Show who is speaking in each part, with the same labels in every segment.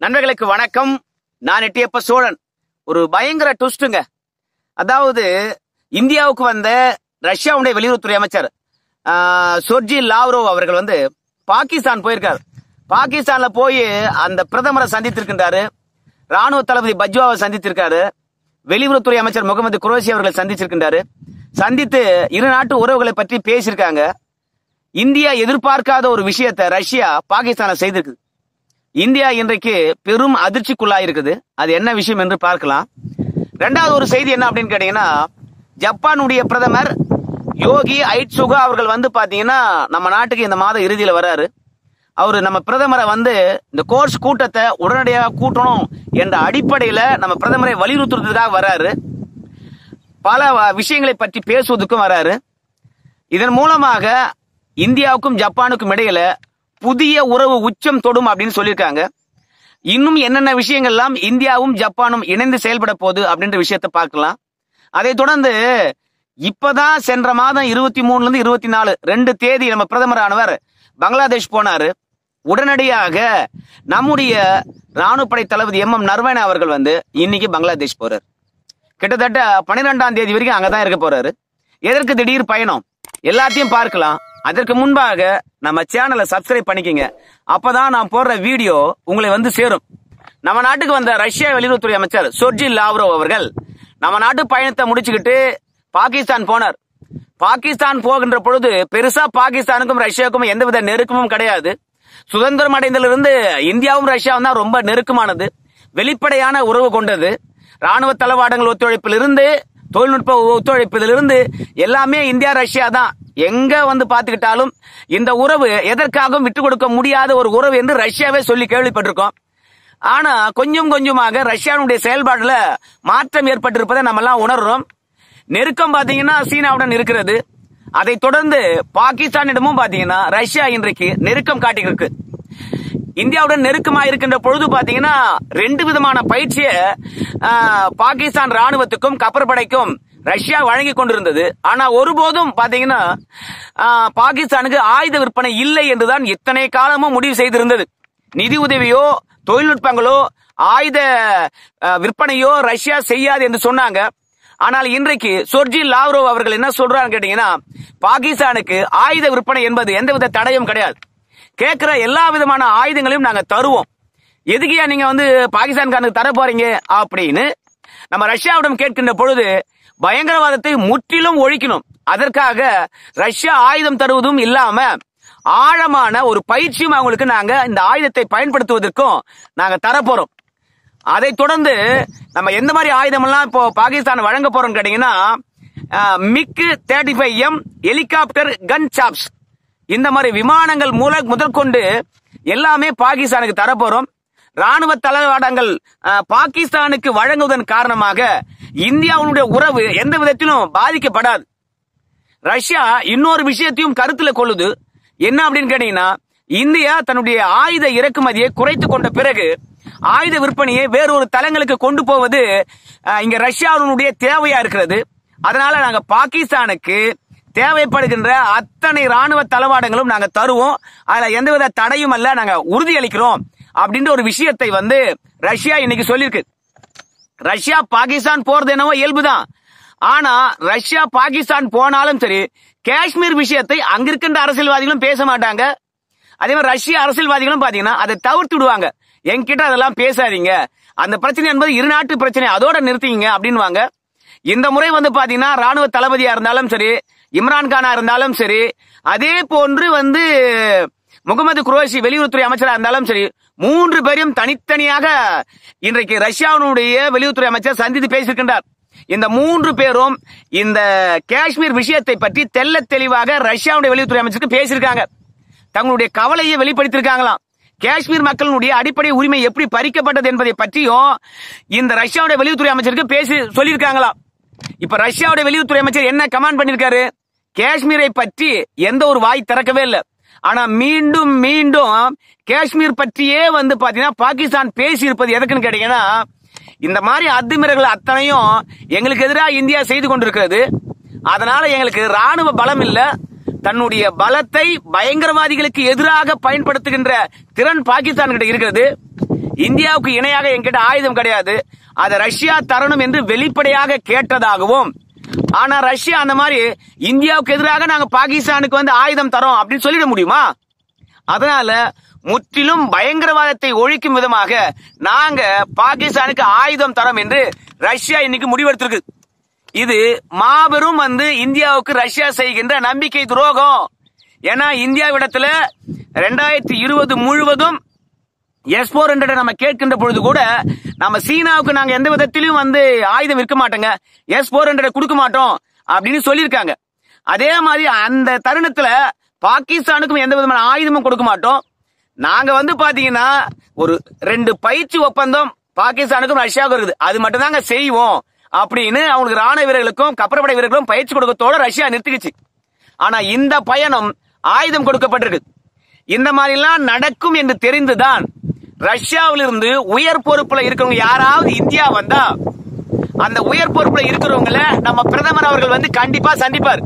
Speaker 1: நண்பர்களுக்கு வணக்கம் நான் எட்டியப்ப சோழன் ஒரு பயங்கர ட்விஸ்ட்டுங்க அதாவது இந்தியாவுக்கு வந்த ரஷ்யாவுடைய வெளியுறவுத்துறை அமைச்சர் ஆஹ், சொர்ஜி லாவ்ரோவ் அவர்கள் வந்து பாகிஸ்தான் போயிருக்காரு பாகிஸ்தான்ல போய் அந்த பிரதமரை சந்தித்திருக்கின்றாரு ராணுவ தளபதி பஜ்வாவை சந்தித்திருக்காரு வெளியுறவுத்துறை அமைச்சர் முகமது குரோசி அவர்களை சந்திச்சிருக்கின்றாரு சந்தித்து இரு நாட்டு உறவுகளை பற்றி பேசியிருக்காங்க இந்தியா எதிர்பார்க்காத ஒரு விஷயத்தை ரஷ்யா பாகிஸ்தானை செய்திருக்கு இந்தியா இன்றைக்கு பெரும் அதிர்ச்சிக்குள்ளாயிருக்குது அது என்ன விஷயம் என்று பார்க்கலாம் ரெண்டாவது ஒரு செய்தி என்ன அப்படின்னு கேட்டீங்கன்னா ஜப்பானுடைய பிரதமர் யோகி ஐட் சுகா அவர்கள் வந்து பாத்தீங்கன்னா நம்ம நாட்டுக்கு இந்த மாத இறுதியில வராரு அவர் நம்ம பிரதமரை வந்து இந்த கோர்ஸ் கூட்டத்தை உடனடியாக கூட்டணும் என்ற அடிப்படையில நம்ம பிரதமரை வலியுறுத்துறதுக்காக வராரு பல வ- விஷயங்களை பற்றி பேசுவதற்கும் வராரு இதன் மூலமாக இந்தியாவுக்கும் ஜப்பானுக்கும் இடையில புதிய உறவு உச்சம் தொடும் அப்படின்னு சொல்லியிருக்காங்க இன்னும் என்னென்ன விஷயங்கள்லாம் இந்தியாவும் ஜப்பானும் இணைந்து செயல்பட போகுது அப்படின்ற விஷயத்தை பார்க்கலாம் அதை தொடர்ந்து இப்பதான் சென்ற மாதம் இருபத்தி மூணுல இருந்து இருபத்தி நாலு ரெண்டு தேதி நம்ம பிரதமரானவர் பங்களாதேஷ் போனாரு உடனடியாக நம்முடைய ராணுவப்படை தளபதி எம் எம் நர்வனே அவர்கள் வந்து இன்னைக்கு பங்களாதேஷ் போறார் கிட்டத்தட்ட பன்னிரெண்டாம் தேதி வரைக்கும் அங்கதான் இருக்க போறாரு எதற்கு திடீர் பயணம் எல்லாத்தையும் பார்க்கலாம் அதற்கு முன்பாக நம்ம சேனலை சப்ஸ்கிரைப் பண்ணிக்கங்க அப்பதான் நான் போடுற வீடியோ உங்களை வந்து சேரும் நம்ம நாட்டுக்கு வந்த ரஷ்யா வெளியுறவுத்துறை அமைச்சர் சொர்ஜி லாவ்ரோவ் அவர்கள் நம்ம நாட்டு பயணத்தை முடிச்சுக்கிட்டு பாகிஸ்தான் போனார் பாகிஸ்தான் போகின்ற பொழுது பெருசா பாகிஸ்தானுக்கும் ரஷ்யாவுக்கும் எந்தவித நெருக்கமும் கிடையாது சுதந்திரம் அடைந்ததிலிருந்து இந்தியாவும் ரஷ்யாவும் தான் ரொம்ப நெருக்கமானது வெளிப்படையான உறவு கொண்டது ராணுவ தளவாடங்கள் ஒத்துழைப்பிலிருந்து தொழில்நுட்ப ஒத்துழைப்பிலிருந்து எல்லாமே இந்தியா ரஷ்யா தான் எங்க வந்து பாத்துக்கிட்டாலும் இந்த உறவு எதற்காகவும் விட்டு கொடுக்க முடியாத ஒரு உறவு என்று ரஷ்யாவே சொல்லி கேள்விப்பட்டிருக்கோம் ஆனா கொஞ்சம் கொஞ்சமாக ரஷ்யாவுடைய செயல்பாடுல மாற்றம் ஏற்பட்டிருப்பதை நம்ம எல்லாம் உணர்றோம் நெருக்கம் பாத்தீங்கன்னா சீனாவுடன் இருக்கிறது அதை தொடர்ந்து பாகிஸ்தானிடமும் பாத்தீங்கன்னா ரஷ்யா இன்றைக்கு நெருக்கம் காட்டியிருக்கு இந்தியாவுடன் நெருக்கமா இருக்கின்ற பொழுது பாத்தீங்கன்னா ரெண்டு விதமான பயிற்சியை ஆஹ், பாகிஸ்தான் ராணுவத்துக்கும் கப்பற்படைக்கும் ரஷ்யா வழங்கி கொண்டிருந்தது ஆனா ஒருபோதும் பாத்தீங்கன்னா ஆஹ், பாகிஸ்தானுக்கு ஆயுத விற்பனை இல்லை என்றுதான் இத்தனை காலமும் முடிவு செய்திருந்தது நிதி உதவியோ தொழில்நுட்பங்களோ ஆயுத ஆஹ், விற்பனையோ ரஷ்யா செய்யாது என்று சொன்னாங்க ஆனால் இன்றைக்கு சொர்ஜி லாவ்ரோவ் அவர்கள் என்ன சொல்றாங்க கேட்டீங்கன்னா பாகிஸ்தானுக்கு ஆயுத விற்பனை என்பது எந்தவித தடையும் கிடையாது கேட்கிற எல்லா விதமான ஆயுதங்களையும் நாங்க தருவோம் எதுக்கியா நீங்க வந்து பாகிஸ்தான்காரனுக்கு தர போறீங்க அப்படின்னு நம்ம ரஷ்யாவிடம் கேட்கின்ற பொழுது பயங்கரவாதத்தை முற்றிலும் ஒழிக்கணும் அதற்காக ரஷ்யா ஆயுதம் தருவதும் இல்லாம ஆழமான ஒரு பயிற்சியும் அவங்களுக்கு நாங்க இந்த ஆயுதத்தை பயன்படுத்துவதற்கும் நாங்க தரப்போறோம் அதை தொடர்ந்து நம்ம எந்த மாதிரி ஆயுதம் எல்லாம் இப்போ பாகிஸ்தான் வழங்க போறோம் கேட்டீங்கன்னா MiG thirty five M helicopter gunships இந்த மாதிரி விமானங்கள் மூல முதற்கொண்டு எல்லாமே பாகிஸ்தானுக்கு தரப்போறோம் ராணுவ தளவாடங்கள் அஹ், பாகிஸ்தானுக்கு வழங்குவதன் காரணமாக இந்தியாவுடைய உறவு எந்த விதத்திலும் பாதிக்கப்படாது ரஷ்யா இன்னொரு விஷயத்தையும் கருத்துல கொள்ளுது என்ன அப்படின்னு கேட்டீங்கன்னா இந்தியா தன்னுடைய ஆயுத இறக்குமதியை குறைத்து கொண்ட பிறகு ஆயுத விற்பனையை வேறொரு தளங்களுக்கு கொண்டு போவது அஹ், இங்க ரஷ்யாவினுடைய தேவையா இருக்கிறது அதனால நாங்க பாகிஸ்தானுக்கு தேவைப்படுகின்ற அத்தனை ராணுவ தளவாடங்களும் நாங்க தருவோம் அதுல எந்தவித தடையும் அல்ல நாங்க உறுதியளிக்கிறோம் அப்படின்ற ஒரு விஷயத்தை வந்து ரஷ்யா இன்னைக்கு சொல்லியிருக்கு ரஷ்யா பாகிஸ்தான் போறது என்னவோ இயல்புதான் ஆனா ரஷ்யா பாகிஸ்தான் போனாலும் சரி காஷ்மீர் விஷயத்தை அங்க இருக்கின்ற அரசியல்வாதிகளும் பேச மாட்டாங்க அதே மாதிரி ரஷ்ய அரசியல்வாதிகளும் பாத்தீங்கன்னா அதை தவிர்த்து விடுவாங்க என்கிட்ட அதெல்லாம் பேசாதீங்க அந்த பிரச்சனை என்பது இரு நாட்டு பிரச்சனை அதோட நிறுத்திங்க அப்படின்வாங்க இந்த முறை வந்து பாத்தீங்கன்னா ராணுவ தளபதியா இருந்தாலும் சரி இம்ரான் கானா இருந்தாலும் சரி அதே போன்று வந்து முகமது குரோஷி வெளியுறவுத்துறை அமைச்சரா இருந்தாலும் சரி மூன்று பேரையும் தனித்தனியாக இன்றைக்கு ரஷ்யாவினுடைய வெளியுறவுத்துறை அமைச்சர் சந்தித்து பேசியிருக்கின்றார் இந்த மூன்று பேரும் இந்த காஷ்மீர் விஷயத்தை பற்றி தெள்ள தெளிவாக ரஷ்யாவுடைய வெளியுறவுத்துறை அமைச்சருக்கு பேசியிருக்காங்க தங்களுடைய கவலையை வெளிப்படுத்தியிருக்காங்களாம் காஷ்மீர் மக்களுடைய அடிப்படை உரிமை எப்படி பறிக்கப்பட்டது என்பதை பற்றியும் இந்த ரஷ்யாவுடைய வெளியுறவுத்துறை அமைச்சருக்கு பேசி சொல்லியிருக்காங்களாம் இப்ப ரஷ்யாவுடைய வெளியுறவுத்துறை அமைச்சர் என்ன கமாண்ட் பண்ணிருக்காரு காஷ்மீரை பற்றி எந்த ஒரு வாய் திறக்கவே இல்லை ஆனா மீண்டும் மீண்டும் காஷ்மீர் பற்றியே வந்து பாத்தீங்கன்னா பாகிஸ்தான் பேசி இருப்பது எதுக்குன்னு கேட்டீங்கன்னா இந்த மாதிரி அத்துமீறல்கள் அத்தனையும் எங்களுக்கு எதிராக இந்தியா செய்து கொண்டிருக்கிறது அதனால எங்களுக்கு ராணுவ பலம் இல்ல தன்னுடைய பலத்தை பயங்கரவாதிகளுக்கு எதிராக பயன்படுத்துகின்ற திறன் பாகிஸ்தான் கிட்ட இருக்கிறது இந்தியாவுக்கு இணையாக என்கிட்ட ஆயுதம் கிடையாது அதை ரஷ்யா தரணும் என்று வெளிப்படையாக கேட்டதாகவும் ஆனா ரஷ்யா அந்த மாதிரி இந்தியாவுக்கு எதிராக நாங்க பாகிஸ்தானுக்கு வந்து ஆயுதம் தரோம் அப்படின்னு சொல்லிட முடியுமா அதனால முற்றிலும் பயங்கரவாதத்தை ஒழிக்கும் விதமாக நாங்க பாகிஸ்தானுக்கு ஆயுதம் தரோம் என்று ரஷ்யா இன்னைக்கு முடிவெடுத்திருக்கு இது மாபெரும் வந்து இந்தியாவுக்கு ரஷ்யா செய்கின்ற நம்பிக்கை துரோகம் ஏன்னா இந்தியாவிடத்துல ரெண்டாயிரத்தி இருபது முழுவதும் எஸ் போர் நம்ம கேட்கின்ற பொழுது கூட நம்ம சீனாவுக்கு நாங்க எந்த விதத்திலும் வந்து ஆயுதம் விற்க மாட்டோங்க எஸ் போர் கொடுக்க மாட்டோம் அப்படின்னு சொல்லியிருக்காங்க அதே மாதிரி அந்த தருணத்துல பாகிஸ்தானுக்கும் எந்த விதமான ஆயுதமும் கொடுக்க மாட்டோம் நாங்க வந்து பாத்தீங்கன்னா ஒரு ரெண்டு பயிற்சி ஒப்பந்தம் பாகிஸ்தானுக்கும் ரஷ்யாவுக்கும் இருக்குது அது மட்டும் தாங்க செய்வோம் அப்படின்னு அவங்களுக்கு ராணுவ வீரர்களுக்கும் கப்பற்படை வீரர்களும் பயிற்சி கொடுக்கத்தோட ரஷ்யா நிறுத்திக்கிச்சு ஆனா இந்த பயணம் ஆயுதம் கொடுக்கப்பட்டிருக்கு இந்த மாதிரி எல்லாம் நடக்கும் என்று தெரிந்துதான் ரஷ்யாவிலிருந்து உயர் பொறுப்புல இருக்கிறவங்க யாராவது இந்தியா வந்தா அந்த உயர் பொறுப்புல இருக்கிறவங்கள நம்ம பிரதமர் அவர்கள் வந்து கண்டிப்பா சந்திப்பார்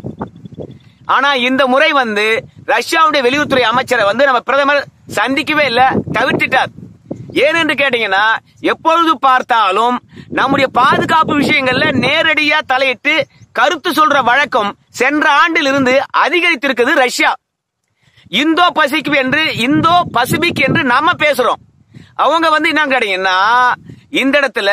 Speaker 1: ஆனா இந்த முறை வந்து ரஷ்யாவுடைய வெளியுறவுத்துறை அமைச்சரை வந்து நம்ம பிரதமர் சந்திக்கவே இல்ல தவிர்த்திட்டார் ஏனென்று கேட்டீங்கன்னா எப்பொழுது பார்த்தாலும் நம்முடைய பாதுகாப்பு விஷயங்கள்ல நேரடியா தலையிட்டு கருத்து சொல்ற வழக்கம் சென்ற ஆண்டில் இருந்து அதிகரித்திருக்குது ரஷ்யா இந்தோ பசிபிக் என்று இந்தோ பசிபிக் என்று நாம பேசுறோம் அவங்க வந்து என்ன கேட்டீங்கன்னா இந்த இடத்துல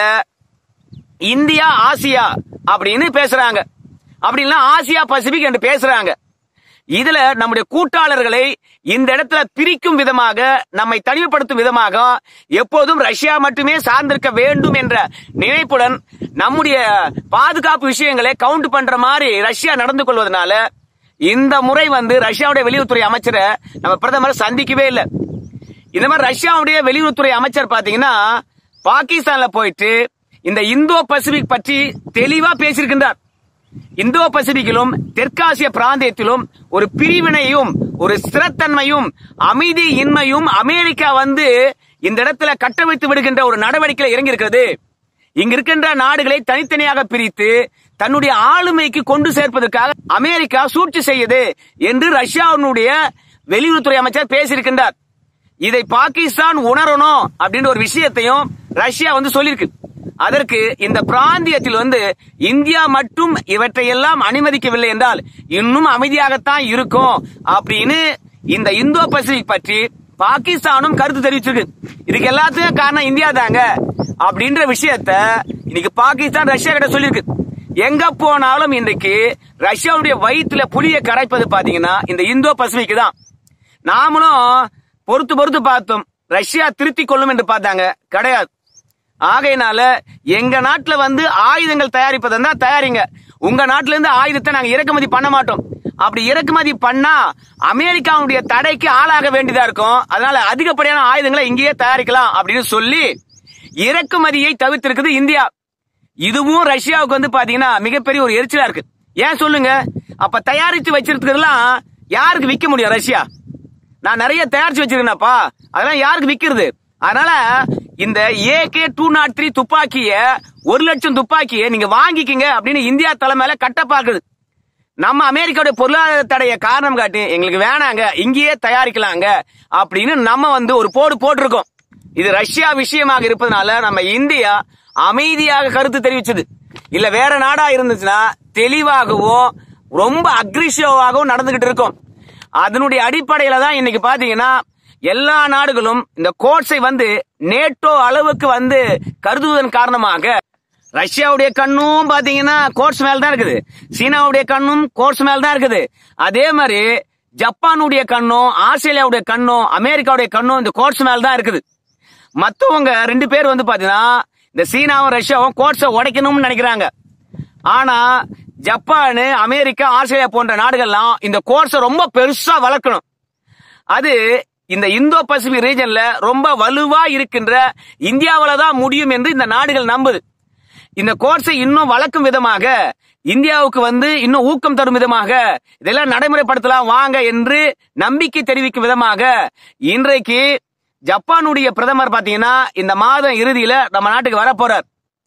Speaker 1: இந்தியா ஆசியா அப்படின்னு பேசுறாங்க அப்படின்னா ஆசியா பசிபிக் என்று பேசுறாங்க இதுல நம்முடைய கூட்டாளர்களை இந்த இடத்துல பிரிக்கும் விதமாக நம்மை தனிமைப்படுத்தும் விதமாக எப்போதும் ரஷ்யா மட்டுமே சார்ந்திருக்க வேண்டும் என்ற நினைப்புடன் நம்முடைய பாதுகாப்பு விஷயங்களை கவுண்ட் பண்ற மாதிரி ரஷ்யா நடந்து கொள்வதனால இந்த முறை வந்து ரஷ்யாவுடைய வெளியுறவுத்துறை அமைச்சரை நம்ம பிரதமர் சந்திக்கவே இல்லை இந்த மாதிரி ரஷ்யாவுடைய வெளியுறவுத்துறை அமைச்சர் பாத்தீங்கன்னா பாகிஸ்தான்ல போயிட்டு இந்த இந்தோ பசிபிக் பற்றி தெளிவா பேசியிருக்கின்றார் இந்தோ பசிபிக்கிலும் தெற்காசிய பிராந்தியத்திலும் ஒரு பிரிவினையும் ஒரு ஸ்திரத்தன்மையும் அமைதி இன்மையும் அமெரிக்கா வந்து இந்த இடத்துல கட்டமைத்து விடுகின்ற ஒரு நடவடிக்கையில் இறங்கி இருக்கிறது இங்க இருக்கின்ற நாடுகளை தனித்தனியாக பிரித்து தன்னுடைய ஆளுமைக்கு கொண்டு சேர்ப்பதற்காக அமெரிக்கா சூழ்ச்சி செய்யுது என்று ரஷ்யாவினுடைய வெளியுறவுத்துறை அமைச்சர் பேசியிருக்கின்றார் இதை பாகிஸ்தான் உணரணும் அப்படின்ற ஒரு விஷயத்தையும் ரஷ்யா வந்து சொல்லியிருக்கு அதற்கு இந்த பிராந்தியத்தில் வந்து இந்தியா மட்டும் இவற்றையெல்லாம் அனுமதிக்கவில்லை என்றால் இன்னும் அமைதியாகத்தான் இருக்கும் அப்படின்னு இந்த இந்தோ பசிபிக் பற்றி பாகிஸ்தானும் கருத்து தெரிவிச்சிருக்கு இதுக்கு எல்லாத்துக்கும் காரணம் இந்தியா தாங்க அப்படின்ற விஷயத்த இன்னைக்கு பாகிஸ்தான் ரஷ்யா கிட்ட சொல்லியிருக்கு எங்க போனாலும் இன்றைக்கு ரஷ்யாவுடைய வயிற்றுல புளிய கரைப்பது பாத்தீங்கன்னா இந்த இந்தோ பசிபிக் தான் நாமளும் பொறுத்து பொறுத்து பார்த்தோம் ரஷ்யா திருத்திக் கொள்ளும் என்று பார்த்தாங்க கிடையாது ஆகையினால எங்க நாட்டுல வந்து ஆயுதங்கள் தயாரிப்பதா தயாரிங்க உங்க நாட்டுல இருந்து ஆயுதத்தை நாங்க இறக்குமதி பண்ண மாட்டோம் அப்படி இறக்குமதி பண்ணா அமெரிக்காவுடைய தடைக்கு ஆளாக வேண்டியதா இருக்கும் அதனால அதிகப்படியான ஆயுதங்களை இங்கேயே தயாரிக்கலாம் அப்படின்னு சொல்லி இறக்குமதியை தவிர்த்திருக்குது இந்தியா இதுவும் ரஷ்யாவுக்கு வந்து பாத்தீங்கன்னா மிகப்பெரிய ஒரு எரிச்சலா இருக்கு ஏன் சொல்லுங்க அப்ப தயாரித்து வச்சிருக்கிறதுலாம் யாருக்கு விற்க முடியும் ரஷ்யா நான் நிறைய தயாரிச்சு வச்சிருக்கேனப்பா அதெல்லாம் யாருக்கு விக்கிறது அதனால இந்த ஏகே டூ நாட் த்ரீ துப்பாக்கிய ஒரு லட்சம் துப்பாக்கிய நீங்க வாங்கிக்கிங்க அப்படின்னு இந்தியா தலைமையில கட்ட பாக்குது நம்ம அமெரிக்காவுடைய பொருளாதார தடைய காரணம் காட்டி எங்களுக்கு வேணாங்க இங்கேயே தயாரிக்கலாங்க அப்படின்னு நம்ம வந்து ஒரு போடு போட்டிருக்கோம் இது ரஷ்யா விஷயமாக இருப்பதனால நம்ம இந்தியா அமைதியாக கருத்து தெரிவிச்சது இல்ல வேற நாடா இருந்துச்சுன்னா தெளிவாகவும் ரொம்ப அக்ரிசிவாகவும் நடந்துகிட்டு இருக்கும் அதனுடைய அடிப்படையில தான் இன்னைக்கு பாத்தீங்கன்னா எல்லா நாடுகளும் இந்த கோட்ஸை வந்து நேட்டோ அளவுக்கு வந்து கருதுவதன் காரணமாக ரஷ்யாவுடைய கண்ணும் பாத்தீங்கன்னா கோட்ஸ் மேல தான் இருக்குது சீனாவுடைய கண்ணும் கோட்ஸ் மேல தான் இருக்குது அதே மாதிரி ஜப்பானுடைய கண்ணும் ஆஸ்திரேலியாவுடைய கண்ணும் அமெரிக்காவுடைய கண்ணும் இந்த கோட்ஸ் மேல தான் இருக்குது மத்தவங்க ரெண்டு பேர் வந்து பாத்தீங்கன்னா இந்த சீனாவும் ரஷ்யாவும் கோட்ஸை உடைக்கணும்னு நினைக்கிறாங்க ஆனா ஜப்பான் அமெரிக்கா ஆஸ்திரேலியா போன்ற நாடுகள்லாம் இந்த கோர்ஸை ரொம்ப பெருசா வளர்க்கணும் அது இந்த இந்தோ பசிபிக் ரீஜன்ல ரொம்ப வலுவா இருக்கின்ற இந்தியாவில தான் முடியும் என்று இந்த நாடுகள் நம்புது இந்த கோர்ஸை இன்னும் வளர்க்கும் விதமாக இந்தியாவுக்கு வந்து இன்னும் ஊக்கம் தரும் விதமாக இதெல்லாம் நடைமுறைப்படுத்தலாம் வாங்க என்று நம்பிக்கை தெரிவிக்கும் விதமாக இன்றைக்கு ஜப்பானுடைய பிரதமர் பாத்தீங்கன்னா இந்த மாதம் இறுதியில நம்ம நாட்டுக்கு வர போறார்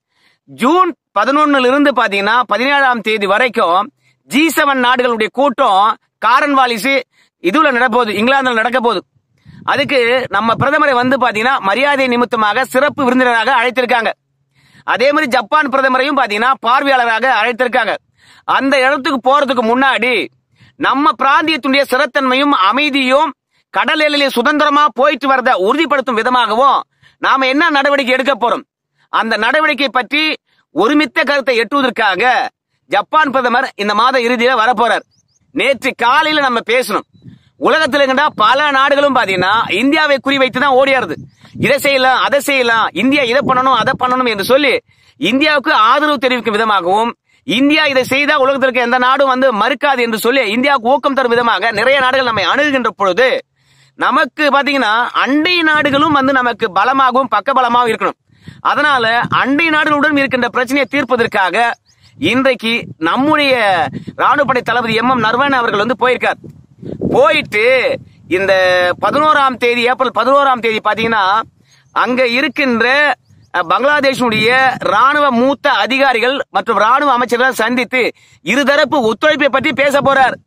Speaker 1: ஜூன் பதினொன்னுல இருந்து பாத்தீங்கன்னா பதினேழாம் தேதி வரைக்கும் ஜி செவன் நாடுகளுடைய கூட்டம் காரன் வாலிஸ் இதுல நடப்போகுது இங்கிலாந்துல நடக்க போகுது அதுக்கு நம்ம பிரதமரை வந்து பாத்தீங்கன்னா மரியாதை நிமித்தமாக சிறப்பு விருந்தினராக அழைத்திருக்காங்க அதே மாதிரி ஜப்பான் பிரதமரையும் பாத்தீங்கன்னா பார்வையாளராக அழைத்திருக்காங்க அந்த இடத்துக்கு போறதுக்கு முன்னாடி நம்ம பிராந்தியத்துடைய சிறத்தன்மையும் அமைதியும் கடல் எல்லையில சுதந்திரமா போயிட்டு வரத உறுதிப்படுத்தும் விதமாகவும் நாம என்ன நடவடிக்கை எடுக்க போறோம் அந்த நடவடிக்கை பற்றி ஒருமித்த கருத்தை எட்டுவதற்காக ஜப்பான் பிரதமர் இந்த மாத இறுதியில வரப்போறார் நேற்று காலையில நம்ம பேசணும் உலகத்துல இருக்கின்ற பல நாடுகளும் பாத்தீங்கன்னா இந்தியாவை குறிவைத்து தான் ஓடியாருது இதை செய்யலாம் அதை செய்யலாம் இந்தியா இதை பண்ணணும் அதை பண்ணணும் என்று சொல்லி இந்தியாவுக்கு ஆதரவு தெரிவிக்கும் விதமாகவும் இந்தியா இதை செய்தா உலகத்தில் இருக்க எந்த நாடும் வந்து மறுக்காது என்று சொல்லி இந்தியாவுக்கு ஊக்கம் தரும் விதமாக நிறைய நாடுகள் நம்மை அணுகுகின்ற பொழுது நமக்கு பாத்தீங்கன்னா அண்டை நாடுகளும் வந்து நமக்கு பலமாகவும் பக்கபலமாகவும் இருக்கணும் அதனால அண்டை நாடுகளுடன் இருக்கின்ற பிரச்சனையை தீர்ப்பதற்காக இன்றைக்கு நம்முடைய ராணுவப்படை தளபதி எம் எம் நர்வன் அவர்கள் வந்து போயிருக்கார் போயிட்டு இந்த பதினோராம் தேதி ஏப்ரல் பதினோராம் தேதி பாத்தீங்கன்னா அங்க இருக்கின்ற அஹ், பங்களாதேஷனுடைய ராணுவ மூத்த அதிகாரிகள் மற்றும் ராணுவ அமைச்சர்களை சந்தித்து இருதரப்பு ஒத்துழைப்பை பற்றி பேச போறார்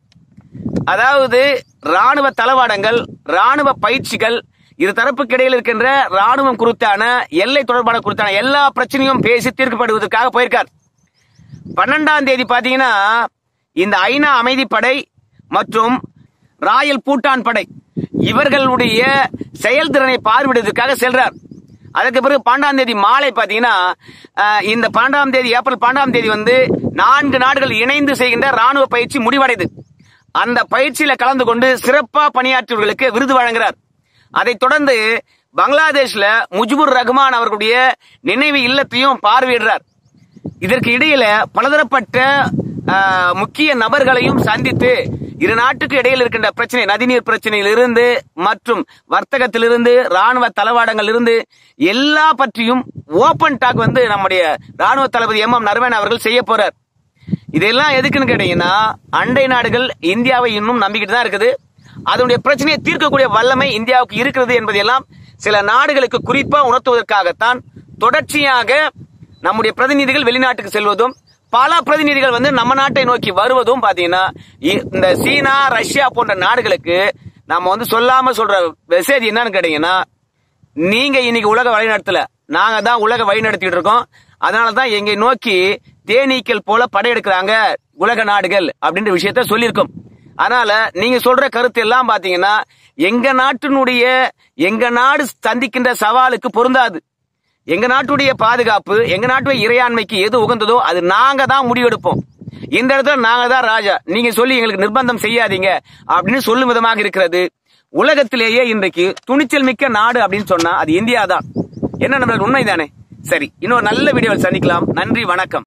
Speaker 1: அதாவது ராணுவ தளவாடங்கள் ராணுவ பயிற்சிகள் இரு தரப்புக்கு இடையில் இருக்கின்ற ராணுவம் குறித்தான எல்லை தொடர்பான குறித்தான எல்லா பிரச்சனையும் பேசி தீர்க்கப்படுவதற்காக போயிருக்கார் பன்னெண்டாம் தேதி பாத்தீங்கன்னா இந்த ஐநா அமைதிப்படை மற்றும் ராயல் பூட்டான் படை இவர்களுடைய செயல்திறனை பார்வையிடுவதற்காக செல்றார் அதுக்கு பிறகு பன்னெண்டாம் தேதி மாலை பாத்தீங்கன்னா அஹ், இந்த பன்னெண்டாம் தேதி ஏப்ரல் பன்னெண்டாம் தேதி வந்து நான்கு நாடுகள் இணைந்து செய்கின்ற ராணுவ பயிற்சி முடிவடைது அந்த பயிற்சியில கலந்து கொண்டு சிறப்பா பணியாற்றியவர்களுக்கு விருது வழங்குறார் அதைத் தொடர்ந்து பங்களாதேஷ்ல முஜிபுர் ரஹ்மான் அவர்களுடைய நினைவு இல்லத்தையும் பார்வையிடுறார் இதற்கு இடையில பலதரப்பட்ட ஆஹ், முக்கிய நபர்களையும் சந்தித்து இரு நாட்டுக்கு இடையில் இருக்கின்ற பிரச்சனை நதிநீர் பிரச்சனையிலிருந்து மற்றும் வர்த்தகத்திலிருந்து ராணுவ தளவாடங்கள் இருந்து எல்லா பற்றியும் ஓபன் டாக் வந்து நம்முடைய ராணுவ தளபதி எம் எம் நரவன் அவர்கள் செய்ய போறார் இதெல்லாம் எதுக்குன்னு கேட்டீங்கன்னா அண்டை நாடுகள் இந்தியாவை இன்னும் நம்பிக்கிட்டு தான் இருக்குது அதனுடைய பிரச்சனையை தீர்க்கக்கூடிய வல்லமை இந்தியாவுக்கு இருக்கிறது என்பதையெல்லாம் சில நாடுகளுக்கு குறிப்பா உணர்த்துவதற்காகத்தான் தொடர்ச்சியாக நம்முடைய பிரதிநிதிகள் வெளிநாட்டுக்கு செல்வதும் பல பிரதிநிதிகள் வந்து நம்ம நாட்டை நோக்கி வருவதும் பாத்தீங்கன்னா இ- இந்த சீனா ரஷ்யா போன்ற நாடுகளுக்கு நம்ம வந்து சொல்லாம சொல்ற மெசேஜ் என்னன்னு கேட்டீங்கன்னா நீங்க இன்னைக்கு உலக வழிநடத்தல நாங்க தான் உலக வழிநடத்திட்டு இருக்கோம் அதனால தான் எங்களை நோக்கி தேனீக்கள் போல படையெடுக்கிறாங்க உலக நாடுகள் அப்படின்ற விஷயத்த சொல்லியிருக்கோம் அதனால நீங்க சொல்ற கருத்து எல்லாம் பாத்தீங்கன்னா எங்க நாட்டினுடைய எங்க நாடு சந்திக்கின்ற சவாலுக்கு பொருந்தாது எங்க நாட்டுடைய பாதுகாப்பு எங்க நாட்டுடைய இறையாண்மைக்கு எது உகந்ததோ அது நாங்க தான் முடிவெடுப்போம் இந்த இடத்துல நாங்க தான் ராஜா நீங்க சொல்லி எங்களுக்கு நிர்பந்தம் செய்யாதீங்க அப்படின்னு சொல்லும் விதமாக இருக்கிறது உலகத்திலேயே இன்றைக்கு துணிச்சல் மிக்க நாடு அப்படின்னு சொன்னா அது இந்தியா தான் என்ன நம்ம உண்மைதானே சரி இன்னொரு நல்ல வீடியோவில் சந்திக்கலாம் நன்றி வணக்கம்